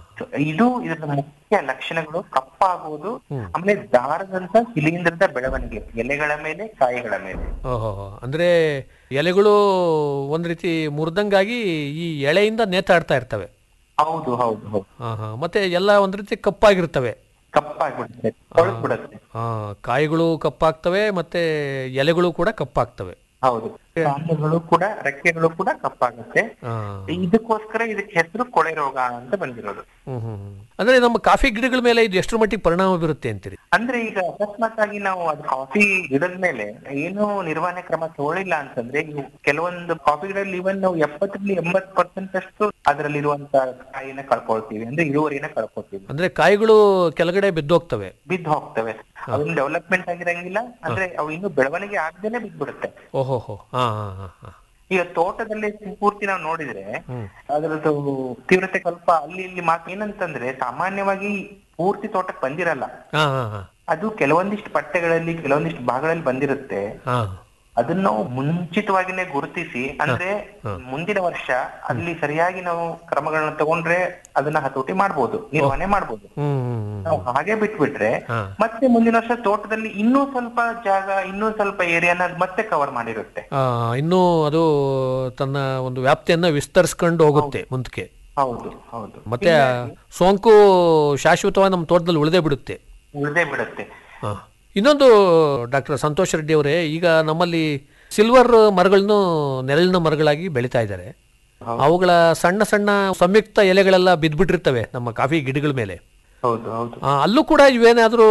So, ಇದು ಇದರ ಮುಖ್ಯ ಲಕ್ಷಣಗಳು ಕಪ್ಪಾಗುವುದು ಆಮೇಲೆ ದಾರದಂತ ಶಿಲೀಂಧ್ರದ ಬೆಳವಣಿಗೆ ಎಲೆಗಳ ಮೇಲೆ ಕಾಯಿಗಳ ಮೇಲೆ ಓಹೋ ಅಂದ್ರೆ ಎಲೆಗಳು ಒಂದ್ ರೀತಿ ಮುರಿದಂಗಾಗಿ ಈ ಎಳೆಯಿಂದ ನೇತಾಡ್ತಾ ಇರ್ತವೆ ಹೌದು ಹೌದು ಹೌದು ಹಾ ಹಾ ಮತ್ತೆ ಎಲ್ಲ ಒಂದ್ ರೀತಿ ಕಪ್ಪಾಗಿರ್ತವೆ ಕಪ್ಪಾಗ್ಬಿಡುತ್ತೆ ಕೊಳತ್ಬಿಡುತ್ತೆ ಹಾ ಕಾಯಿಗಳು ಕಪ್ಪಾಗ್ತವೆ ಮತ್ತೆ ಎಲೆಗಳು ಕೂಡ ಕಪ್ಪಾಗ್ತವೆ ಹೌದು ಕಾಂಡಗಳು ಕೂಡ ರೆಕ್ಕೆಗಳು ಕೂಡ ಕಪ್ಪಾಗುತ್ತೆ ಹಾ ಇದಕ್ಕೋಸ್ಕರ ಇದಕ್ಕೆ ಹೆಸರು ಕೊಳೆ ರೋಗ ಅಂತ ಬಂದಿರೋದು ಹ್ಮ್ ಹ್ಮ್ ಹ್ಮ್. ಅಂದ್ರೆ ನಮ್ಮ ಕಾಫಿ ಗಿಡಗಳ ಮೇಲೆ ಇದು ಎಷ್ಟರ ಮಟ್ಟಿಗೆ ಪರಿಣಾಮ ಬೀರುತ್ತೆ ಅಂತೀರಿ ಅಂದ್ರೆ ಈಗ ಅಕಸ್ಮಾತ್ ಆಗಿ ನಾವು ಅದು ಕಾಫಿ ಗಿಡದ ಮೇಲೆ ಏನು ನಿರ್ವಹಣೆ ಕ್ರಮ ತಗೊಳ್ಳಿಲ್ಲ ಅಂತಂದ್ರೆ ಇವು ಕೆಲವೊಂದು ಕಾಫಿ ಗಿಡದಲ್ಲಿ ಇವನ್ ನಾವು ಎಪ್ಪತ್ತರಿಂದ ಎಂಬತ್ ಪರ್ಸೆಂಟ್ ಅಷ್ಟು ಅದರಲ್ಲಿರುವಂತ ಕಾಯಿನ ಕಳ್ಕೊಳ್ತೀವಿ ಅಂದ್ರೆ ಇಳುವರಿನ ಕಳ್ಕೊಳ್ತೀವಿ ಅಂದ್ರೆ ಕಾಯಿಗಳು ಕೆಳಗಡೆ ಬಿದ್ದೋಗ್ತವೆ ಬಿದ್ದು ಹೋಗ್ತವೆ ಅವನ್ ಡೆವಲಪ್ಮೆಂಟ್ ಆಗಿರಂಗಿಲ್ಲ ಅಂದ್ರೆ ಅವು ಇನ್ನು ಬೆಳವಣಿಗೆ ಆಗದೇನೆ ಬಿದ್ದ್ಬಿಡುತ್ತೆ ಓಹೋ ಹೋ ಹಾ ಹಾ ಹಾ ಹಾ ಈಗ ತೋಟದಲ್ಲಿ ಪೂರ್ತಿ ನಾವು ನೋಡಿದ್ರೆ ಹ್ಮ್ ಅದರದ್ದು ತೀವ್ರತೆ ಸ್ವಲ್ಪ ಅಲ್ಲಿ ಇಲ್ಲಿ ಮಾತ್ರ ಏನಂತಂದ್ರೆ ಸಾಮಾನ್ಯವಾಗಿ ಪೂರ್ತಿ ತೋಟಕ್ಕೆ ಬಂದಿರಲ್ಲ ಹಾ ಹಾ ಹಾ ಅದು ಕೆಲವೊಂದಿಷ್ಟು ಪಟ್ಟೆಗಳಲ್ಲಿ ಕೆಲವೊಂದಿಷ್ಟು ಭಾಗಗಳಲ್ಲಿ ಬಂದಿರುತ್ತೆ ಹಾ ಅದನ್ನ ನಾವು ಮುಂಚಿತವಾಗಿನೇ ಗುರುತಿಸಿ ಅಂದ್ರೆ ಮುಂದಿನ ವರ್ಷ ಅಲ್ಲಿ ಸರಿಯಾಗಿ ನಾವು ಕ್ರಮಗಳನ್ನ ತಗೊಂಡ್ರೆ ಅದನ್ನ ಹತೋಟಿ ಮಾಡ್ಬೋದು ನಿರ್ವಹಣೆ ಮಾಡ್ಬೋದು ಹ್ಮ್ ಹ್ಮ್ ಹ್ಮ್. ನಾವು ಹಾಗೆ ಬಿಟ್ಬಿಟ್ರೆ ಹಾ. ಮತ್ತೆ ಮುಂದಿನ ವರ್ಷ ತೋಟದಲ್ಲಿ ಇನ್ನೂ ಸ್ವಲ್ಪ ಜಾಗ ಇನ್ನೂ ಸ್ವಲ್ಪ ಏರಿಯಾನ ಮತ್ತೆ ಕವರ್ ಮಾಡಿರುತ್ತೆ ಆ, ಇನ್ನೂ ಅದು ತನ್ನ ಒಂದು ವ್ಯಾಪ್ತಿಯನ್ನ ವಿಸ್ತರಿಸ್ಕೊಂಡು ಹೋಗುತ್ತೆ ಮುಂದಕ್ಕೆ ಹೌದು ಹೌದು ಮತ್ತೆ ಆ ಸೋಂಕು ಶಾಶ್ವತವಾಗಿ ನಮ್ಮ ತೋಟದಲ್ಲಿ ಉಳಿದೇ ಬಿಡುತ್ತೆ ಉಳ್ದೇ ಬಿಡುತ್ತೆ ಹಾ. ಇನ್ನೊಂದು ಡಾಕ್ಟರ್ ಸಂತೋಷ್ ರೆಡ್ಡಿ ಅವರೇ ಈಗ ನಮ್ಮಲ್ಲಿ ಸಿಲ್ವರ್ ಮರಗಳನ್ನು ನೆರಳಿನ ಮರಗಳಾಗಿ ಬೆಳೀತಾ ಇದ್ದಾರೆ ಅವುಗಳ ಸಣ್ಣ ಸಣ್ಣ ಸಂಯುಕ್ತ ಎಲೆಗಳೆಲ್ಲ ಬಿದ್ದ್ಬಿಟ್ಟಿರ್ತವೆ ನಮ್ಮ ಕಾಫಿ ಗಿಡಗಳ ಮೇಲೆ ಹೌದು ಹೌದು ಆ, ಅಲ್ಲೂ ಕೂಡ ಇವೇನಾದರೂ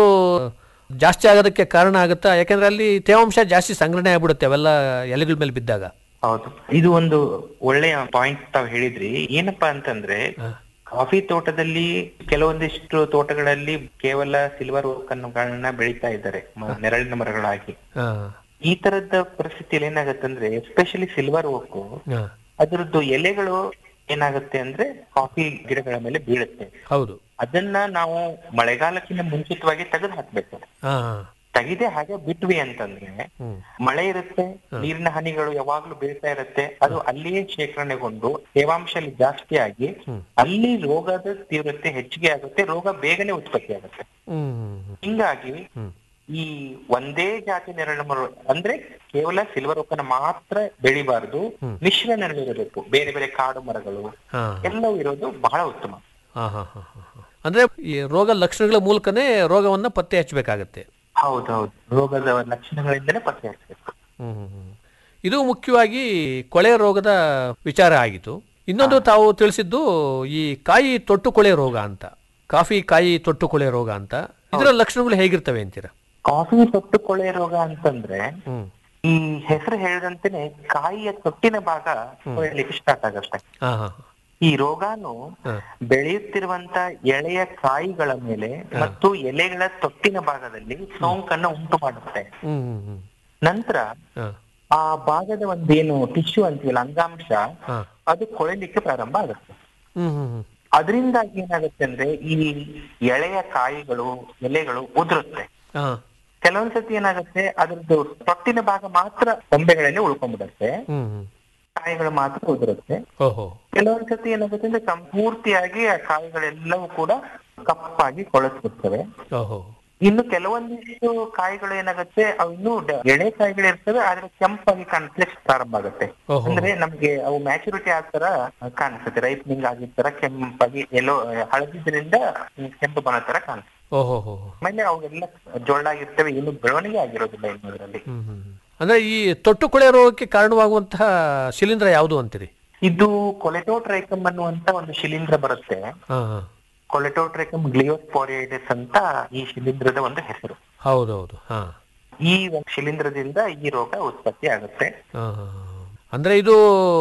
ಜಾಸ್ತಿ ಆಗೋದಕ್ಕೆ ಕಾರಣ ಆಗುತ್ತಾ ಯಾಕೆಂದ್ರೆ ಅಲ್ಲಿ ತೇವಾಂಶ ಜಾಸ್ತಿ ಸಂಗ್ರಹಣೆ ಆಗ್ಬಿಡುತ್ತೆ ಅವೆಲ್ಲ ಎಲೆಗಳ ಮೇಲೆ ಬಿದ್ದಾಗ ಹೌದು ಇದು ಒಂದು ಒಳ್ಳೆಯ ಪಾಯಿಂಟ್ ತಾವ್ ಹೇಳಿದ್ರಿ ಏನಪ್ಪಾ ಅಂತಂದ್ರೆ ಕಾಫಿ ತೋಟದಲ್ಲಿ ಕೆಲವೊಂದಿಷ್ಟು ತೋಟಗಳಲ್ಲಿ ಕೇವಲ ಸಿಲ್ವರ್ ಓಕ್ ಅನ್ನೋಗಳನ್ನ ಬೆಳೀತಾ ಇದ್ದಾರೆ ಮ- ನೆರಳಿನ ಮರಗಳಾಗಿ ಹಾ, ಈ ತರದ ಪರಿಸ್ಥಿತಿಯಲ್ಲಿ ಏನಾಗತ್ತಂದ್ರೆ ಎಸ್ಪೆಷಲಿ ಸಿಲ್ವರ್ ಓಕ್ ಹಾ, ಅದರದ್ದು ಎಲೆಗಳು ಏನಾಗುತ್ತೆ ಅಂದ್ರೆ ಕಾಫಿ ಗಿಡಗಳ ಮೇಲೆ ಬೀಳುತ್ತೆ ಹೌದು ಅದನ್ನ ನಾವು ಮಳೆಗಾಲಕ್ಕಿಂತ ಮುಂಚಿತವಾಗಿ ತೆಗೆದು ಹಾಕ್ಬೇಕು ಹಾ ಹಾ, ತೆಗೆದೇ ಹಾಗೆ ಬಿಟ್ವಿ ಅಂತಂದ್ರೆ ಹ್ಮ್ ಮಳೆ ಇರುತ್ತೆ ನೀರಿನ ಹನಿಗಳು ಯಾವಾಗ್ಲೂ ಬೀಳ್ತಾ ಇರುತ್ತೆ ಅದು ಅಲ್ಲಿಯೇ ಶೇಖರಣೆಗೊಂಡು ತೇವಾಂಶ ಅಲ್ಲಿ ಜಾಸ್ತಿ ಆಗಿ ಅಲ್ಲಿ ರೋಗದ ತೀವ್ರತೆ ಹೆಚ್ಚಿಗೆ ಆಗುತ್ತೆ ರೋಗ ಬೇಗನೆ ಉತ್ಪತ್ತಿ ಆಗುತ್ತೆ ಹ್ಮ್ ಹ್ಮ್, ಹಿಂಗಾಗಿ ಹ್ಮ್. ಈ ಒಂದೇ ಜಾತಿ ನೆರಳು ಮರ ಅಂದ್ರೆ ಕೇವಲ ಸಿಲ್ವರ್ ಓಕನ ಮಾತ್ರ ಬೆಳಿಬಾರ್ದು ಮಿಶ್ರ ನೆರಳು ಇರಬೇಕು ಬೇರೆ ಬೇರೆ ಕಾಡು ಮರಗಳು ಹಾ ಎಲ್ಲವೂ ಇರೋದು ಬಹಳ ಉತ್ತಮ ಹಾ ಹಾ ಹಾ ಹಾ, ಹಾ. ಅಂದ್ರೆ ಈ ರೋಗ ಲಕ್ಷಣಗಳ ಮೂಲಕನೇ ರೋಗವನ್ನ ಪತ್ತೆ ಹಚ್ಚಬೇಕಾಗತ್ತೆ ಹೌದೌದು ರೋಗದ ಲಕ್ಷಣಗಳಿಂದಲೇ ಪತ್ತೆ ಹಚ್ಚಬೇಕು ಹ್ಮ್ ಹ್ಮ್, ಹ್ಮ್. ಇದು ಮುಖ್ಯವಾಗಿ ಕೊಳೆ ರೋಗದ ವಿಚಾರ ಆಗಿತ್ತು ಇನ್ನೊಂದು ತಾವು ತಿಳಿಸಿದ್ದು ಈ ಕಾಯಿ ತೊಟ್ಟು ಕೊಳೆ ರೋಗ ಅಂತ ಕಾಫಿ ಕಾಯಿ ತೊಟ್ಟು ಕೊಳೆ ರೋಗ ಅಂತ ಇದರ ಲಕ್ಷಣಗಳು ಹೇಗಿರ್ತವೆ ಅಂತೀರಾ ಕಾಫಿ ತೊಟ್ಟು ಕೊಳೆ ರೋಗ ಅಂತಂದ್ರೆ ಹ್ಮ್ ಈ ಹೆಸರು ಹೇಳಿದಂತೆನೆ ಕಾಯಿಯ ತೊಟ್ಟಿನ ಭಾಗ ಕೊಳೆಯಲಿಕ್ಕೆ ಸ್ಟಾರ್ಟ್ ಆಗುತ್ತೆ ಹಾ ಹಾ ಈ ರೋಗಾನು ಹಾ. ಬೆಳೆಯುತ್ತಿರುವಂತ ಎಳೆಯ ಕಾಯಿಗಳ ಮೇಲೆ ಮತ್ತು ಎಲೆಗಳ ತೊಟ್ಟಿನ ಭಾಗದಲ್ಲಿ ಸೋಂಕನ್ನ ಉಂಟು ಮಾಡುತ್ತೆ ಹ್ಮ್ ಹ್ಮ್ ಹ್ಮ್ ನಂತರ ಹಾ ಆ ಭಾಗದ ಒಂದೇನು ಟಿಶ್ಯೂ ಅಂತೀವಲ್ಲ ಅಂಗಾಂಶ ಹಾ ಅದು ಕೊಳೆಲಿಕ್ಕೆ ಪ್ರಾರಂಭ ಆಗುತ್ತೆ ಹ್ಮ್ ಹ್ಮ್ ಹ್ಮ್ ಅದರಿಂದಾಗಿ ಏನಾಗುತ್ತೆ ಅಂದ್ರೆ ಈ ಎಳೆಯ ಕಾಯಿಗಳು ಎಲೆಗಳು ಉದುರುತ್ತೆ ಹಾ ಕೆಲವೊಂದ್ಸತಿ ಏನಾಗುತ್ತೆ ಅದ್ರದ್ದು ತೊಟ್ಟಿನ ಭಾಗ ಮಾತ್ರ ಕೊಂಬೆಗಳಲ್ಲಿ ಉಳ್ಕೊಂಡ್ಬಿಡುತ್ತೆ ಹ್ಮ್ ಹ್ಮ್ ಕಾಯಿಗಳು ಮಾತ್ರ ಉದುರುತ್ತೆ ಓಹೋ ಕೆಲವೊಂದ್ಸತಿ ಏನಾಗುತ್ತೆ ಅಂದ್ರೆ ಸಂಪೂರ್ತಿಯಾಗಿ ಆ ಕಾಯಿಗಳೆಲ್ಲವೂ ಕೂಡ ಕಪ್ಪಾಗಿ ಕೊಳತ್ಬಿಡ್ತವೆ ಓಹೋ ಇನ್ನು ಕೆಲವೊಂದಿಷ್ಟು ಕಾಯಿಗಳು ಏನಾಗುತ್ತೆ ಅವು ಇನ್ನೂ ಡ- ಎಳೆ ಕಾಯಿಗಳು ಇರ್ತವೆ ಆದ್ರೆ ಕೆಂಪಾಗಿ ಕಾಣಿಸ್ಲಿಕ್ಕೆ ಪ್ರಾರಂಭ ಆಗುತ್ತೆ ಓಹೋ. ಅಂದ್ರೆ ನಮ್ಗೆ ಅವು ಮ್ಯಾಚುರಿಟಿ ಆದ ತರ ಕಾಣಿಸುತ್ತೆ ರೈಪನಿಂಗ್ ಆಗಿದ ತರ ಕೆಂಪಾಗಿ ಎಲ್ಲೋ ಹಳದಿದ್ರಿಂದ ಕೆಂಪು ಬಣ್ಣ ತರ ಕಾಣಿಸುತ್ತೆ ಓಹೋ ಹೋ ಆಮೇಲೆ ಅವೆಲ್ಲ ಜೊಳ್ಳಾಗಿರ್ತವೆ ಇನ್ನು ಬೆಳವಣಿಗೆ ಆಗಿರೋದಿಲ್ಲ ಇನ್ನು ಅದರಲ್ಲಿ ಹ್ಮ್ ಹ್ಮ್ ಹ್ಮ್. ಅಂದ್ರೆ ಈ ತೊಟ್ಟು ಕೊಳೆ ರೋಗಕ್ಕೆ ಕಾರಣವಾಗುವಂತಹ ಶಿಲೀಂಧ್ರ ಯಾವುದು ಅಂತೀರಿ ಇದು ಕೊಲೆಟೋಟ್ರೈಕಮ್ ಅನ್ನುವಂತ ಒಂದು ಶಿಲೀಂಧ್ರ ಬರುತ್ತೆ ಹಾ ಹಾ ಕೊಲೆಟೋಟ್ರೈಕಮ್ ಗ್ಲಿಯೋಸ್ಪೋರಿಯೈಟಿಸ್ ಅಂತ ಈ ಶಿಲೀಂಧ್ರದ ಒಂದು ಹೆಸರು ಹೌದೌದು ಹಾ ಈ ಒಂದು ಶಿಲೀಂಧ್ರದಿಂದ ಈ ರೋಗ ಉತ್ಪತ್ತಿ ಆಗುತ್ತೆ ಹಾ, ಹಾ, ಹಾ. ಅಂದ್ರೆ ಇದು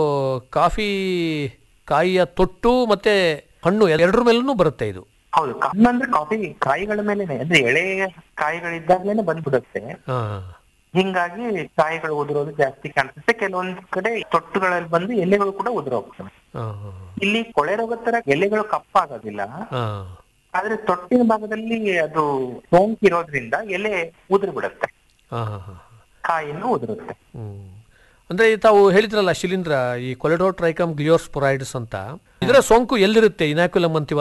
ಕಾಫಿ ಕಾಯಿಯ ತೊಟ್ಟು ಮತ್ತೆ ಹಣ್ಣು ಎರಡರ ಮೇಲೂ ಬರುತ್ತೆ ಇದು ಹೌದು ಕಣ್ಣು ಅಂದ್ರೆ ಕಾಫಿ ಕಾಯಿಗಳ ಮೇಲೆನೆ ಅಂದ್ರೆ ಎಳೆ ಕಾಯಿಗಳಿದ್ದಾಗ್ಲೇನೆ ಬಂದ್ಬಿಡುತ್ತೆ ಹಾ ಹಿಂಗಾಗಿ ಕಾಯಿಗಳು ಉದುರೋದು ಜಾಸ್ತಿ ಕಾಣಿಸುತ್ತೆ ಕೆಲವೊಂದ್ ಕಡೆ ತೊಟ್ಟುಗಳಲ್ಲಿ ಬಂದು ಎಲೆಗಳು ಕೂಡ ಉದುರೋಗ್ತವೆ ಹಾ, ಹಾ, ಇಲ್ಲಿ ಕೊಳೆ ರೋಗದ ತರ ಎಲೆಗಳು ಕಪ್ಪಾಗೋದಿಲ್ಲ ಹಾ. ಆದ್ರೆ ತೊಟ್ಟಿನ ಭಾಗದಲ್ಲಿ ಅದು ಸೋಂಕಿರೋದ್ರಿಂದ ಎಲೆ ಉದುರು ಬಿಡುತ್ತೆ ಹಾ, ಹಾ, ಹಾ. ಕಾಯಿನೂ ಉದುರುತ್ತೆ ಹ್ಮ್. ಅಂದ್ರೆ ಈ ತಾವು ಹೇಳಿದ್ರಲ್ಲ ಶಿಲೀಂಧ್ರ ಈ ಕೊಲೆಡೋಟ್ರೈಕಮ್ ಗ್ಲಿಯೋಸ್ಪೊರೈಡ್ಸ್ ಅಂತ ಇದರ ಸೋಂಕು ಎಲ್ಲಿರುತ್ತೆ ಇನಾಕ್ಯುಲಮ್ ಅಂತೀವಲ್ಲ